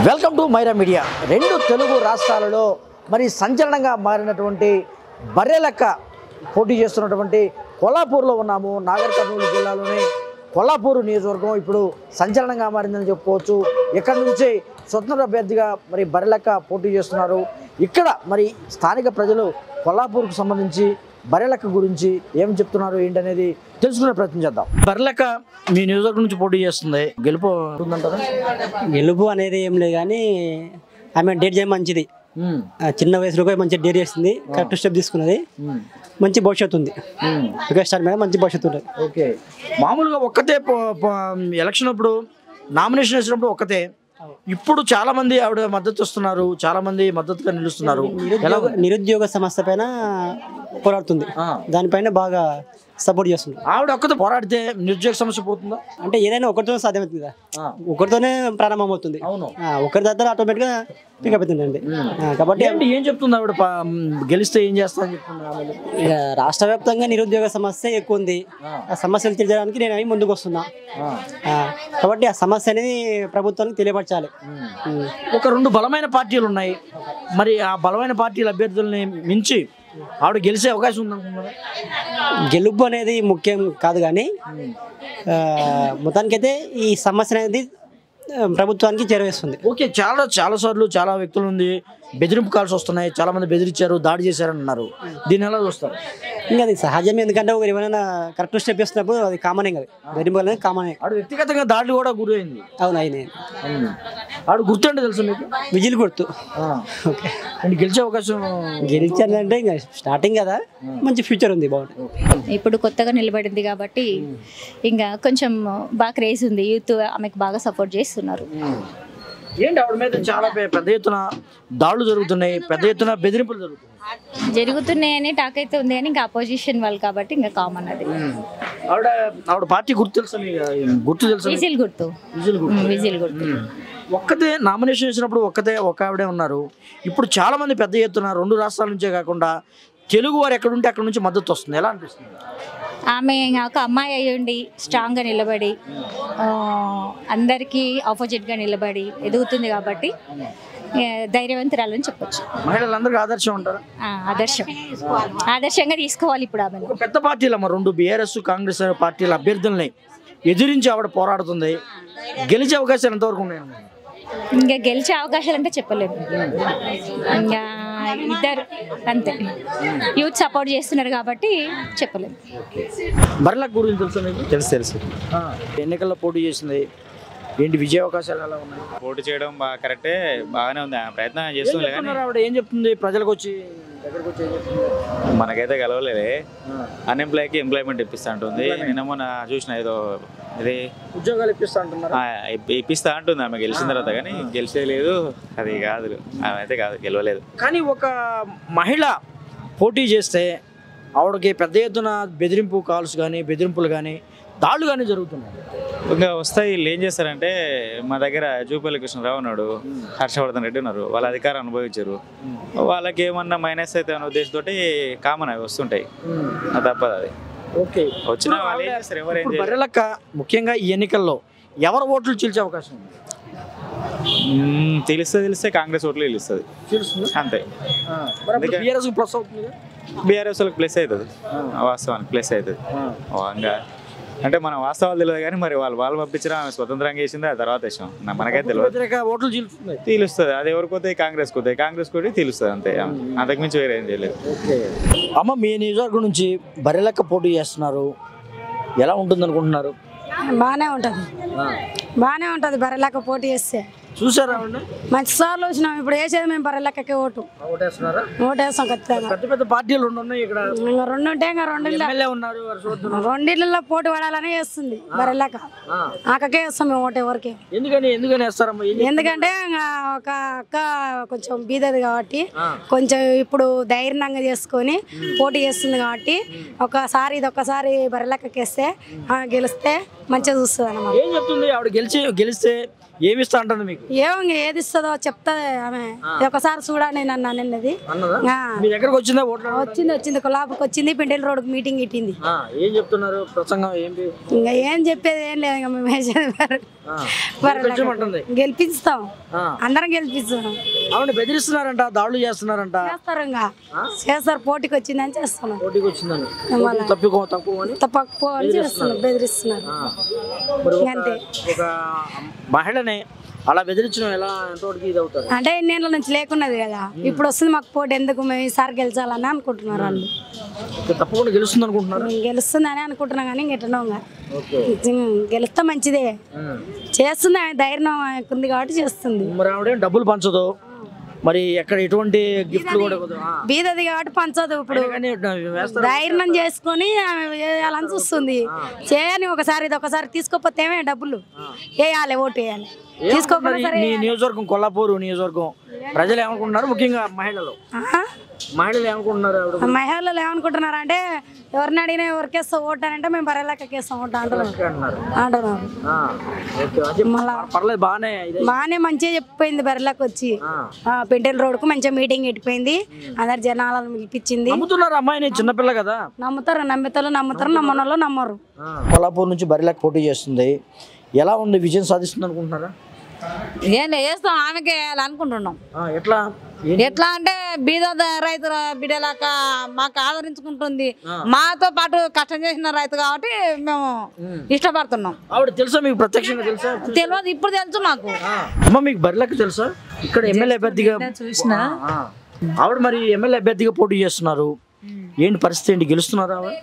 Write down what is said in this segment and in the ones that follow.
Welcome to Myra media రెండు తెలుగు రాష్ట్రాలలో మరి సంచలనంగా మారినటువంటి బర్రెలక్క పోటీ చేస్తున్నటువంటి కొల్లాపూర్లో ఉన్నాము నాగర్ కర్నూలు జిల్లాలోని కొల్లాపూర్ నియోజకవర్గం ఇప్పుడు సంచలనంగా మారిందని చెప్పుకోవచ్చు ఇక్కడ నుంచి స్వతంత్ర అభ్యర్థిగా మరి బర్రెలక్క పోటీ చేస్తున్నారు ఇక్కడ మరి స్థానిక ప్రజలు కొల్లాపూర్కు సంబంధించి బర్రెలక్క గురించి ఏం చెప్తున్నారు ఏంటనేది తెలుసుకునే ప్రయత్నం చేద్దాం బర్రెలక్క మీ నియోజకవర్గం నుంచి పోటీ చేస్తుంది గెలుపు ఉంటుందంటారా గెలుపు అనేది ఏం లేదు కానీ ఆమె డేట్ చేయడం మంచిది ఆ, చిన్న వయసులో కూడా మంచి డేట్ చేస్తుంది కరెక్ట్ స్టెప్ తీసుకున్నది మంచి భవిష్యత్తు ఉంది మెగాస్టార్ మీద మంచి భవిష్యత్తు ఉంటుంది ఓకే మామూలుగా ఒక్కతే పో- పో- ఎలక్షన్ అప్పుడు నామినేషన్ వేసినప్పుడు ఒక్కతే ఇప్పుడు చాలా మంది ఆవిడ మద్దతు వస్తున్నారు చాలా మంది మద్దతుగా నిలుస్తున్నారు ఎలా నిరుద్యోగ నిరుద్యోగ సమస్య పైన పోరాడుతుంది ఆ. దానిపైన బాగా సపోర్ట్ చేస్తుంది ఆవిడ ఒక్కతే పోరాడితే నిరుద్యోగ సమస్య పోతుందా అంటే ఏదైనా ఒకరితోనే సాధ్యమవుతుంది కదా ఆ. ఒకరితోనే ప్రారంభం అవుతుంది అవును ఆ, ఒకరి దగ్గర ఆటోమేటిక్గా పికప్ అవుతుందండి ఆ, కాబట్టి ఏంటి ఏం చెప్తుంది ఆవిడ పా- గెలిస్తే ఏం చేస్తా అని చెప్తుంది ఆమె ఇక రాష్ట్ర వ్యాప్తంగా నిరుద్యోగ సమస్య ఎక్కువ ఉంది ఆ సమస్యలు తీర్చడానికి నేను అవి ముందుకు వస్తున్నా ఆ. ఆ, కాబట్టి ఆ సమస్య అనేది ప్రభుత్వానికి తెలియపరచాలి ఉం. ఒక రెండు బలమైన పార్టీలు ఉన్నాయి మరి ఆ బలమైన పార్టీల అభ్యర్థుల్ని మించి ఆవిడ గెలిచే అవకాశం ఉందనుకున్నారా గెలుపు అనేది ముఖ్యం కాదు కానీ ఆ, మొత్తానికైతే ఈ సమస్య అనేది ఆ, ప్రభుత్వానికి చేరవేస్తుంది ఓకే చాలా చాలా సార్లు చాలా వ్యక్తుల నుండి బెదిరింపు కాల్స్ వస్తున్నాయి చాలా మంది బెదిరించారు దాడి చేశారని అన్నారు దీన్ని ఎలా చూస్తారు ఇంకా అది సహజం ఎందుకంటే ఒకరు ఏమైనా కరెక్ట్ స్టెప్ వేస్తున్నప్పుడు అది కామనే కదా బెదిరింపు అనేది కామనే ఆవిడ వ్యక్తిగతంగా దాడులు కూడా గురైంది అవును అయినాయి ఆవిడ గుర్తుంటే తెలుసు మీకు విజిల్ కొడుతూ ఓకే అండ్ గెలిచే అవకాశం గెలిచానంటే ఇంకా స్టార్టింగ్ కదా మంచి ఫ్యూచర్ ఉంది బాగుంటుంది ఇప్పుడు కొత్తగా నిలబడింది కాబట్టి ఇంకా కొంచెం బాగా క్రేజ్ ఉంది యూత్ ఆమెకు బాగా సపోర్ట్ చేస్తున్నారు ఏంటి ఆవిడ మీద చాలా పె- పెద్ద ఎత్తున దాడులు జరుగుతున్నాయి పెద్ద ఎత్తున బెదిరింపులు జరుగుతున్నాయి జరుగుతున్నాయని టాక్ అయితే ఉంది కానీ ఇంకా అపోజిషన్ వాళ్ళు కాబట్టి ఇంకా కామన్ అది ఆవిడ ఆవిడ పార్టీ గుర్తు తెలుసా మీకు? గుర్తు తెలుసా మీకు? విజిల్ గుర్తు విజిల్ గుర్తు. ఉమ్, విజిల్ గుర్తు ఒక్కతే నామినేషన్ వేసినప్పుడు ఒక్కతే ఒక ఆవిడే ఉన్నారు ఇప్పుడు చాలా మంది పెద్ద ఎత్తున రెండు రాష్ట్రాల నుంచే కాకుండా తెలుగు వారు ఎక్కడుంటే అక్కడ నుంచి మద్దతు వస్తుంది ఎలా అనిపిస్తుంది ఆమె ఒక అమ్మాయి అయ్యుండి స్ట్రాంగ్గా నిలబడి ఆ, అందరికీ ఆపోజిట్గా నిలబడి ఎదుగుతుంది కాబట్టి ఏ, ధైర్యవంతురాలని చెప్పొచ్చు మహిళలందరికీ ఆదర్శం ఉంటారు ఆ, ఆదర్శం ఆదర్శంగా తీసుకోవాలి ఇప్పుడు ఆమెను ఒక పెద్ద పార్టీలమ్మ రెండు బీఆర్ఎస్ కాంగ్రెస్ పార్టీల అభ్యర్థుల్ని ఎదిరించి ఆవిడ పోరాడుతుంది గెలిచే అవకాశాలు ఎంతవరకు ఉన్నాయండి ఇంకా గెలిచే అవకాశాలు అంటే చెప్పలేము ఇంకా ఇద్దరు అంతే యూత్ సపోర్ట్ చేస్తున్నారు కాబట్టి చెప్పలేము బర్లకు గురించి తెలుసా మీకు తెలుసు తెలుసు ఆ, ఎన్నికల్లో పోటీ చేసింది ఏంటి విజయ అవకాశాలు ఎలా ఉన్నాయి పోటీ చేయడం బాగా కరెక్టే బాగానే ఉంది ఆమె ప్రయత్నం చేస్తుంది కానీ చెప్తున్నారు ఆవిడ ఏం చెప్తుంది ప్రజలకు వచ్చి దగ్గరకు వచ్చి ఏం చెప్తుంది మనకైతే కలవలేదే అన్ఎంప్లాయ్కి ఎంప్లాయ్మెంట్ ఇప్పిస్తా ఉంటుంది నిన్న మొన్న చూసిన ఏదో ఇది ఉద్యోగాలు ఇప్పిస్తా అంటున్నారు ఆ, ఇప్- ఇప్పిస్తా అంటుంది ఆమె గెలిచిన తర్వాత కానీ గెలిచేయలేదు అది కాదు ఆమె అయితే కాదు గెలవలేదు కానీ ఒక మహిళ పోటీ చేస్తే ఆవిడకి పెద్ద ఎత్తున బెదిరింపు కాల్స్ కానీ బెదిరింపులు కానీ దాడులు కానీ జరుగుతున్నాయి ఇంకా వస్తాయి వీళ్ళు ఏం చేస్తారంటే మా దగ్గర జూపల్లి కృష్ణరావు ఉన్నాడు హర్షవర్ధన్ రెడ్డి ఉన్నారు వాళ్ళ అధికారం అనుభవించారు వాళ్ళకి ఏమన్నా మైనస్ అయితే అనే ఉద్దేశంతో కామన్ అవి వస్తుంటాయి అది తప్పదు అది ఓకే వచ్చిన వాళ్ళు ఏం చేస్తారు ఎవరు ఏం ఇప్పుడు చేయరు బర్రెలక్క ముఖ్యంగా ఈ ఎన్నికల్లో ఎవరు ఓట్లు చీల్చే అవకాశం ఉంది మ్మ్, తెలిస్తే తెలిస్తే కాంగ్రెస్ ఓట్లు గెలుస్తుంది తెలుస్తుంది అంతే అందుకే- బీఆర్ఎస్ ప్లస్ అవుతుంది బీఆర్ఎస్ వాళ్ళకి ప్లస్ అవుతుంది వాస్తవానికి ప్లస్ అవుతుంది ఇంకా అంటే మనం వాస్తవాలు తెలియదు కానీ మరి వాళ్ళు వాళ్ళు పంపించడం ఆమె స్వతంత్రంగా వేసింది ఆ తర్వాత విషయం నా- మనకైతే తెలియదు వ్యతిరేక ఓట్లు చీల్చుతుంది తెలుస్తుంది అది ఎవరికి పోతాయి కాంగ్రెస్ పోతాయి కాంగ్రెస్ కూడా తెలుస్తుంది అంతే అంతకుమించి వేరే ఏం చేయలేదు ఓకే అమ్మ మీ నియోజకవర్గం నుంచి బర్రెలక్క పోటీ చేస్తున్నారు ఎలా ఉంటుంది అనుకుంటున్నారు బాగానే ఉంటుంది బాగానే ఉంటుంది బర్రెలక్క పోటీ చేస్తే చూసారా ఆవిడ? మంచి సార్లు వచ్చినాం ఇప్పుడు వేసేది మేము బర్రెలక్కకే ఓటు ఓటేస్తున్నారా ఓటు వేస్తాం ఖచ్చితంగా పెద్ద పెద్ద పార్టీలు రెండు ఉన్నాయి ఇక్కడ ఇంకా రెండు ఉంటే ఇంకా రెండు ఎమ్మెల్యే ఉన్నారు హర్షవర్ధన్. రెండిళ్ళలో పోటీ పడాలని వేస్తుంది బర్రెలక్క ఆ. ఆకకే వేస్తాం మేము ఓటు ఎవరికి ఎందుకని ఎందుకని వేస్తారమ్మా ఏం- ఎందుకంటే ఇంకా ఒక అక్క కొంచెం బీదది కాబట్టి ఆ. కొంచెం ఇప్పుడు ధైర్యంగా చేసుకొని పోటీ చేస్తుంది కాబట్టి ఒకసారి ఇది ఒక్కసారి బర్రెలక్కకి వేస్తే ఆమె గెలిస్తే మంచిగా చూస్తుంది అన్నమాట ఏం చెప్తుంది ఆవిడ గెలిచి గెలిస్తే ఏమి ఇస్తా అంటుంది మీకు ఏమో ఇంక ఏది ఇస్తుందో చెప్తా ఆమె ఇది ఒకసారి చూడండి నన్ను అన్నది అన్నదా ఆ. మీ దగ్గరకు వచ్చిందా ఓట్లు వచ్చింది వచ్చింది కులాపుకి వచ్చింది పెండెల రోడ్కి మీటింగ్ ఇట్టింది ఆ, ఏం చెప్తున్నారు ప్రసంగం ఏంటి ఇంకా ఏం చెప్పేది ఏం లేదు ఇంకా మేము వేసేది మరి. ఆ, మరి గెలిపించమంటుంది. గెలిపిస్తాం ఆ. అందరం గెలిపిస్తాం ఆవిడ బెదిరిస్తున్నారంట దాడులు చేస్తున్నారంట చేస్తారు ఇంకా చేస్తారు పోటీకి వచ్చిందని చేస్తున్నాం పోటీకి వచ్చిందని మళ్ళా. తప్పుకో తక్కువ అని తప్పకపో అని చేస్తున్నారు బెదిరిస్తున్నారు ఆ. మరి ఒక- అంతే. ఒక మహిళని అలా బెదిరించడం ఎలా ఎంతవరకు ఇది అవుతారు అంటే ఇన్నేళ్ళ నుంచి లేకున్నది కదా ఇప్పుడు వస్తుంది మాకు పోటీ ఎందుకు మేము ఈసారి గెలిచాలని అనుకుంటున్నారు వాళ్ళు ఇక తప్పకుండా గెలుస్తుంది అనుకుంటున్నారు మేము గెలుస్తుందని అనుకుంటున్నాం కానీ ఇంకెట్టనో ఇంకా ఓకే గెలిస్తే మంచిదే ఉమ్. చేస్తుంది ఆమె ధైర్యం ఆమెకు ఉంది కాబట్టి చేస్తుంది మరి ఆవిడ డబ్బులు పంచదు మరి ఎక్కడ ఎటువంటి గిఫ్ట్లు కూడా ఇవ్వదు. ఆ. బీదది కాబట్టి పంచదు ఇప్పుడు కానీ వేస్తారు ధైర్యం చేసుకొని ఆమె వేయాలని చూస్తుంది చేయని ఒకసారి ఇది ఒకసారి తీసుకోకపోతే ఏమే డబ్బులు వేయాలి ఓటు వేయాలి తీసుకోకుండా మరి సరే నీ నియోజకవర్గం కొల్లాపూరు నియోజకవర్గం ప్రజలు ఏమనుకుంటున్నారు ముఖ్యంగా మహిళలు ఆహా. మహిళలు ఏమనుకుంటున్నారు ఆవిడ ఆ మహిళలు ఏమనుకుంటున్నారు అంటే ఎవరిని అడిగినా ఎవరికేస్తాం ఓటు అని అంటే మేము బర్రెలకేస్తాం ఓటు అంటున్నారు అంటున్నారు అంటున్నారు ఆ, ఓకే అదే పర్లేదు బాగానే ఇదే బాగానే మంచిగా చెప్పిపోయింది బర్రెలకు వచ్చి ఆ. ఆ, పెంటెల రోడ్కు మంచిగా మీటింగ్ పెట్టిపోయింది అందరు జనాలను పిలిపించింది నమ్ముతున్నారు అమ్మాయిని చిన్నపిల్ల కదా నమ్ముతారు నమ్మితలు నమ్ముతారు నమ్మని వాళ్ళు నమ్మరు కొల్లాపూర్ నుంచి బరిలాక్ పోటీ చేస్తుంది ఎలా ఉంది విజయం సాధిస్తుంది అనుకుంటున్నారా ఏం లేదు వేస్తాం ఆమెకే వేయాలి అనుకుంటున్నాం ఆ, ఎట్లా ఏ- ఎట్లా అంటే బీద రైతు బిడ్డలాక మాకు ఆదరించుకుంటుంది మాతో పాటు కష్టం చేసిన రైతు కాబట్టి మేము ఇష్టపడుతున్నాం ఆవిడ తెలుసా మీకు ప్రత్యక్షంగా తెలుసా తెలియదు ఇప్పుడు తెలుసు మాకు ఆ. అమ్మ మీకు బరిలక్ తెలుసా ఇక్కడ ఎమ్మెల్యే అభ్యర్థిగా చూసిన ఆ. ఆవిడ మరి ఎమ్మెల్యే అభ్యర్థిగా పోటీ చేస్తున్నారు ఏంటి పరిస్థితి ఏంటి గెలుస్తున్నారా ఆవిడ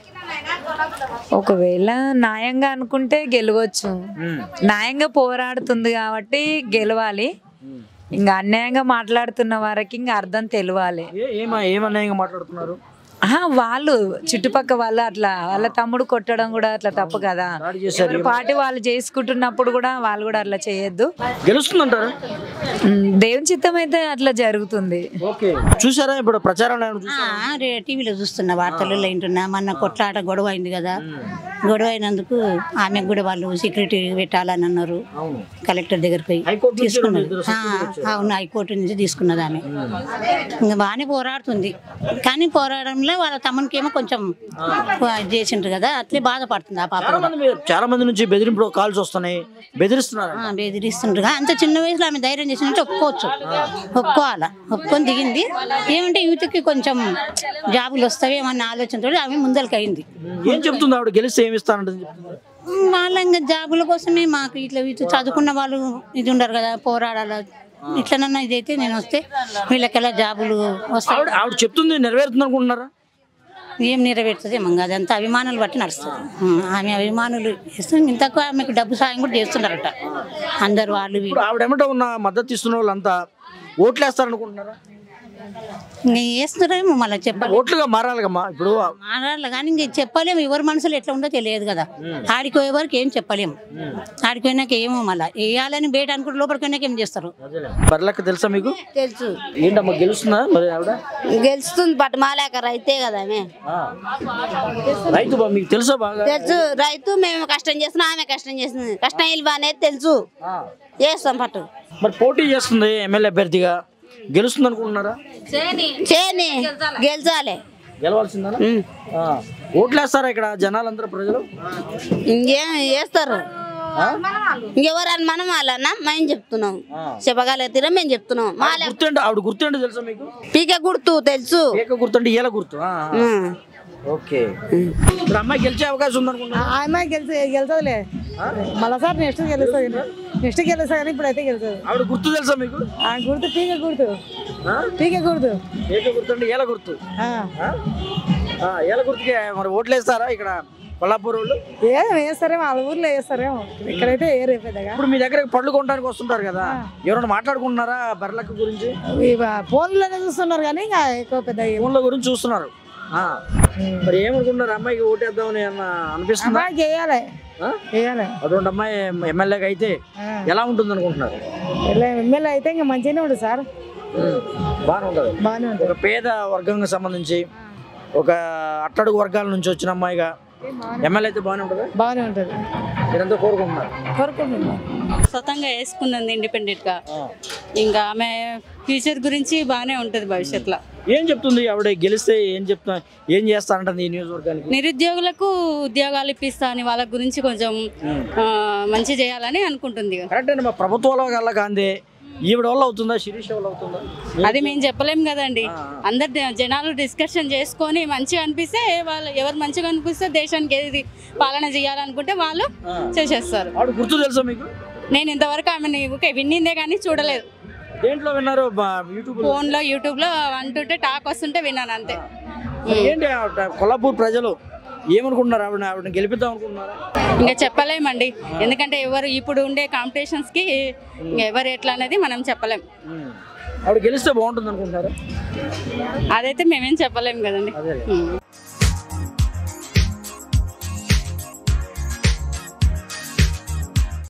ఒకవేళ న్యాయంగా అనుకుంటే గెలవచ్చు న్యాయంగా పోరాడుతుంది కాబట్టి గెలవాలి ఇంకా అన్యాయంగా మాట్లాడుతున్న వారికి ఇంకా అర్థం తెలియాలి ఏ ఏమ ఏమన్యాయంగా మాట్లాడుతున్నారు ఆహా, వాళ్ళు చుట్టుపక్క వాళ్ళు అట్లా వాళ్ళ తమ్ముడు కొట్టడం కూడా అట్లా తప్పు కదా దాడి చేశారు ఎవరి పాటి వాళ్ళు చేసుకుంటున్నప్పుడు కూడా వాళ్ళు కూడా అట్లా చేయొద్దు గెలుస్తుందంటారా ఉమ్, దేవుని చిత్తం అయితే అట్లా జరుగుతుంది ఓకే చూసారా ఇప్పుడు ప్రచారం ఏమైనా చూసారా? ఆ, రే- టీవీలో చూస్తున్నా వార్తలు వింటున్నా మొన్న కొట్లాట గొడవ అయింది కదా గొడవ అయినందుకు ఆమెకు కూడా వాళ్ళు సెక్యూరిటీ పెట్టాలని అన్నారు అవును కలెక్టర్ దగ్గర పోయి హైకోర్టు నుంచి తీసుకున్నది ఇద్దరు ఆ, అవును హైకోర్టు నుంచి తీసుకున్నది ఆమె ఇంకా బాగానే పోరాడుతుంది కానీ పోరాడంలో వాళ్ళ తమ్మునికి ఏమో కొంచెం ఇది చేసిండ్రు కదా అట్లే బాధపడుతుంది ఆ పాప చాలా మంది మీ- చాలా మంది నుంచి బెదిరింపు కాల్స్ వస్తున్నాయి బెదిరిస్తున్నారు ఆ, బెదిరిస్తుండ్రుగా అంత చిన్న వయసులో ఆమె ధైర్యం చేసినట్టు ఒప్పుకోవచ్చు ఒప్పుకోవాలా ఒప్పుకొని దిగింది ఏమంటే యూత్కి కొంచెం జాబులు వస్తావేమన్న ఆలోచనతో ఆమె ముందరికి అయింది ఏం చెప్తుంది ఆవిడ గెలిస్తే ఏమి ఇస్తానంటుంది చెప్తుంది. వాళ్ళ ఇంకా జాబుల కోసమే మాకు ఇట్లా ఇటు చదువుకున్న వాళ్ళు ఇది ఉండరు కదా పోరాడాల ఇట్లనన్నా ఇదైతే నేను వస్తే వీళ్ళకెలా జాబులు వస్తాయి ఆవిడ ఆవిడ చెప్తుంది నెరవేరుతుంది అనుకుంటున్నారా ఏం నెరవేరుతుంది ఏమో అది అంతా అభిమానులు బట్టి నడుస్తుంది ఉం, ఆమె అభిమానులు ఇస్తే ఇంతకు ఆమెకు డబ్బు సాయం కూడా చేస్తున్నారట అందరు వాళ్ళు వీళ్ళు. ఇప్పుడు ఆవిడ ఏమంటే ఉన్న మద్దతు ఇస్తున్న వాళ్ళంతా ఓట్లు వేస్తారనుకుంటున్నారా ఇంకా వేస్తున్నారేమో మళ్ళీ చెప్పాలి ఓట్లుగా మారాలిగమ్మా ఇప్పుడు మారాలి కానీ ఇంక చెప్పలేము ఎవరి మనసులో ఎట్లా ఉందో తెలియదు కదా ఆడికి పోయే వరకు ఏం చెప్పలేము ఆడికి పోయినాక ఏమో మళ్ళీ వేయాలని బయట అనుకుంటే లోపలికి పోయినాక ఏం చేస్తారు బర్లక్క తెలుసా మీకు తెలుసు ఏంటమ్మా గెలుస్తుందా మరి ఆవిడ గెలుస్తుంది బట్ మాలేక రైతే కదా ఆమె ఆ. రైతు బా మీకు తెలుసా బాగా తెలుసు రైతు మేము కష్టం చేస్తున్నాం ఆమె కష్టం చేస్తుంది కష్టం ఇల్వ అనేది తెలుసు ఆ. చేస్తాం పట్టు మరి పోటీ చేస్తుంది ఎమ్మెల్యే అభ్యర్థిగా గెలుస్తుంది అనుకుంటున్నారా చేయని గెలిచాలి గెలవాల్సిందా ఆ. ఓట్లు వేస్తారా ఇక్కడ జనాలందరూ ప్రజలు ఇంకేం చేస్తారు ఇంకెవరని మనం వాళ్ళన్నా మేము చెప్తున్నాం చెప్పగలుగుతారా మేము చెప్తున్నాం మాలే గుర్తుండి ఆవిడ గుర్తుండి తెలుసా మీకు పీక గుర్తు తెలుసు ఏక గుర్తుంటే ఏల గుర్తు ఆ, ఆ. ఉం. ఓకే ఇప్పుడు అమ్మాయి గెలిచే అవకాశం ఉందనుకుంటున్నా అమ్మాయి గెలిచి గెలుతుందిలే మళ్ళా సార్ నెక్స్ట్ గెలుస్తుంది నెక్స్ట్ గెలుస్తుంది కానీ ఇప్పుడైతే గెలుస్తుంది ఆవిడ గుర్తు తెలుసా మీకు ఆ గుర్తు పీక గుర్తు ఆ? పీక గుర్తు ఏక గుర్తుంటే ఏల గుర్తు ఆ. ఆ? ఆ, ఏల గుర్తుకి మరి ఓట్లు వేస్తారా ఇక్కడ కొల్లాపూర్ వాళ్ళు ఏ వేస్తారేమో వాళ్ళ ఊర్లో వేస్తారేమో ఇక్కడైతే ఏ పెద్దగా ఇప్పుడు మీ దగ్గర పళ్ళు కొనడానికి వస్తుంటారు కదా ఎవరైనా మాట్లాడుకుంటున్నారా బర్లక్క గురించి ఫోన్లోనే చూస్తున్నారు కానీ ఇంకా ఎక్కువ పెద్దగా ఏం- ఫోన్ల గురించి చూస్తున్నారు ఆ. మరి ఏమనుకుంటున్నారు అమ్మాయికి ఓటేద్దామని అన్న అనిపిస్తుందా అమ్మాయి చేయాలి ఆ? చేయాలి అటువంటి అమ్మాయి ఎమ్మెల్యేగా అయితే ఎలా ఉంటుంది అనుకుంటున్నారు ఇలా ఎమ్మెల్యే అయితే ఇంకా మంచిగానే ఉంటుంది సార్ బాగానే ఉంటుంది బాగానే ఉంటుంది ఒక పేద వర్గంకి సంబంధించి ఒక అట్టడుగు వర్గాల నుంచి వచ్చిన అమ్మాయిగా ఎమ్మెల్యే అయితే బాగానే ఉంటుందా బాగానే ఉంటుంది మీరంతా కోరుకుంటున్నారు కోరుకుంటున్నాం స్వతంగా వేసుకున్నది ఇండిపెండెంట్ గా ఇంకా ఆమె ఫ్యూచర్ గురించి బాగానే ఉంటుంది భవిష్యత్తులో ఏం చెప్తుంది ఆవిడ గెలిస్తే ఏం చెప్తా ఏం చేస్తానంటుంది ఈ నియోజకవర్గానికి నిరుద్యోగులకు ఉద్యోగాలు ఇప్పిస్తా అని వాళ్ళ గురించి కొంచెం ఆ, మంచి చేయాలని అనుకుంటుంది కరెక్ట్ అండి మా ప్రభుత్వంలో వల్ల కాందే ఈవిడ వల్ల అవుతుందా శిరీష్ వల్ల అవుతుందా అది మేము చెప్పలేం కదండి అందరు ద- జనాలు డిస్కషన్ చేసుకొని మంచిగా అనిపిస్తే వాళ్ళు ఎవరు మంచిగా అనిపిస్తే దేశానికి ఏది పాలన చేయాలనుకుంటే వాళ్ళు చేసేస్తారు ఆవిడ గుర్తు తెలుసా మీకు నేను ఇంతవరకు ఆమె ఊకే విన్నిందే కానీ చూడలేదు దేంట్లో విన్నారు యూట్యూబ్ ఫోన్లో యూట్యూబ్లో అంటుంటే టాక్ వస్తుంటే విన్నాను అంతే ఏంటి ఆవిడ కొల్లాపూర్ ప్రజలు ఏమనుకుంటున్నారు ఆవిడ ఆవిడని గెలిపిద్దాం అనుకుంటున్నారా ఇంకా చెప్పలేమండి ఎందుకంటే ఎవరు ఇప్పుడు ఉండే కాంపిటీషన్స్కి ఎవరు ఎట్లా అనేది మనం చెప్పలేం ఆవిడ గెలిస్తే బాగుంటుంది అనుకుంటున్నారా అదైతే మేమేం చెప్పలేం కదండి ఉం.